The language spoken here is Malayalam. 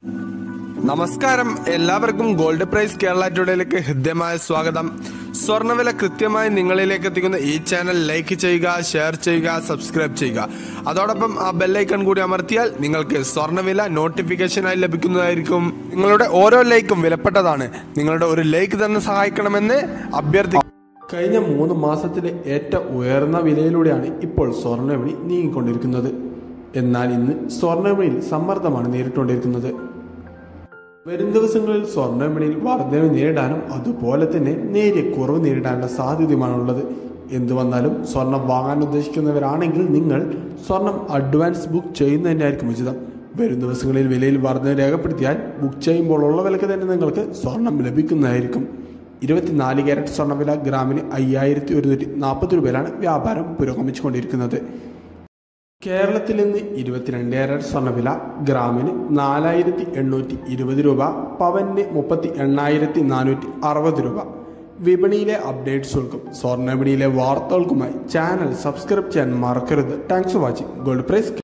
നമസ്കാരം എല്ലാവർക്കും ഗോൾഡ് പ്രൈസ് കേരള ടുഡേയിലേക്ക് ഹൃദ്യമായ സ്വാഗതം സ്വർണ്ണവില കൃത്യമായി നിങ്ങളിലേക്ക് എത്തിക്കുന്ന ഈ ചാനൽ ലൈക്ക് ചെയ്യുക ഷെയർ ചെയ്യുക സബ്സ്ക്രൈബ് ചെയ്യുക അതോടൊപ്പം ആ ബെല്ലൈക്കൺ കൂടി അമർത്തിയാൽ നിങ്ങൾക്ക് സ്വർണ്ണവില നോട്ടിഫിക്കേഷനായി ലഭിക്കുന്നതായിരിക്കും നിങ്ങളുടെ ഓരോ ലൈക്കും വിലപ്പെട്ടതാണ് നിങ്ങളുടെ ഒരു ലൈക്ക് തന്നെ സഹായിക്കണമെന്ന് അഭ്യർത്ഥി കഴിഞ്ഞ മൂന്ന് മാസത്തിലെ ഏറ്റവും ഉയർന്ന വിലയിലൂടെയാണ് ഇപ്പോൾ സ്വർണ്ണവിപണി നീങ്ങിക്കൊണ്ടിരിക്കുന്നത് എന്നാൽ ഇന്ന് സ്വർണ്ണവിപണിയിൽ സമ്മർദ്ദമാണ് നേരിട്ടുകൊണ്ടിരിക്കുന്നത് വരും ദിവസങ്ങളിൽ സ്വർണ്ണവിപണിയിൽ വർധനവ് നേരിടാനും അതുപോലെ തന്നെ നേരിയ കുറവ് നേരിടാനുള്ള സാധ്യതയുമാണുള്ളത് എന്തു വന്നാലും സ്വർണം വാങ്ങാൻ ഉദ്ദേശിക്കുന്നവരാണെങ്കിൽ നിങ്ങൾ സ്വർണം അഡ്വാൻസ് ബുക്ക് ചെയ്യുന്നതിനായിരിക്കും ഉചിതം വരും ദിവസങ്ങളിൽ വിലയിൽ വർധന രേഖപ്പെടുത്തിയാൽ ബുക്ക് ചെയ്യുമ്പോൾ ഉള്ള വിലക്ക് തന്നെ നിങ്ങൾക്ക് സ്വർണം ലഭിക്കുന്നതായിരിക്കും ഇരുപത്തിനാല് ക്യാരറ്റ് സ്വർണ്ണവില ഗ്രാമിന് അയ്യായിരത്തി ഒരുന്നൂറ്റി നാൽപ്പത് രൂപയിലാണ് വ്യാപാരം പുരോഗമിച്ചുകൊണ്ടിരിക്കുന്നത് കേരളത്തിൽ നിന്ന് ഇരുപത്തിരണ്ട് ക്യാരറ്റ് സ്വർണ്ണവില ഗ്രാമിന് നാലായിരത്തി എണ്ണൂറ്റി ഇരുപത് രൂപ പവന് മുപ്പത്തി എണ്ണായിരത്തി നാനൂറ്റി അറുപത് രൂപ വിപണിയിലെ അപ്ഡേറ്റ്സുകൾക്കും സ്വർണ്ണ വിപണിയിലെ വാർത്തകൾക്കുമായി ചാനൽ സബ്സ്ക്രൈബ് ചെയ്യാൻ മറക്കരുത് thanks for watching gold price